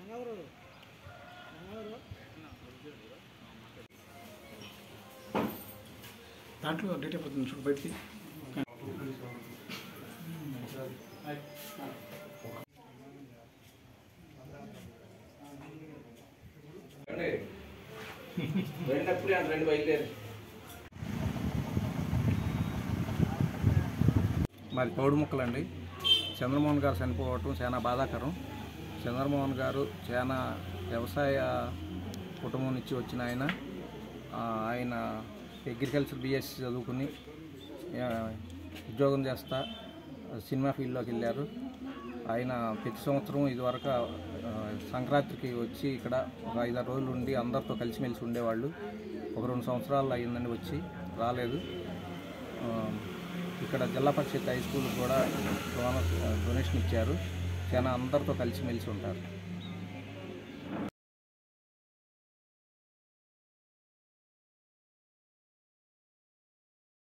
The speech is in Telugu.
దాంట్లో డేట్ అయిపోతుంది చూడు బయటికి వెళ్ళినప్పుడు అంటే రెండు బయలుదేరి మాది పౌడు ముక్కలండి చంద్రమోహన్ గారు చనిపోవటం చాలా బాధాకరం చంద్రమోహన్ గారు చాలా వ్యవసాయ కుటుంబం నుంచి వచ్చిన ఆయన ఆ, ఆయన అగ్రికల్చర్ బిఎస్సి చదువుకుని ఆ, ఉద్యోగం చేస్తా సినిమా ఫీల్డ్లోకి వెళ్ళారు ఆయన ప్రతి సంవత్సరం ఇదివరకు ఆ, సంక్రాంతికి వచ్చి ఇక్కడ ఒక ఐదారు రోజులు ఉండి అందరితో కలిసిమెలిసి ఉండేవాళ్ళు ఒక రెండు సంవత్సరాలు అయ్యిందండి వచ్చి రాలేదు ఆ, ఇక్కడ జిల్లా పరిషత్ హై స్కూల్ కూడా డొనేషన్ ఇచ్చారు చాలా అందరితో కలిసిమెలిసి ఉంటారు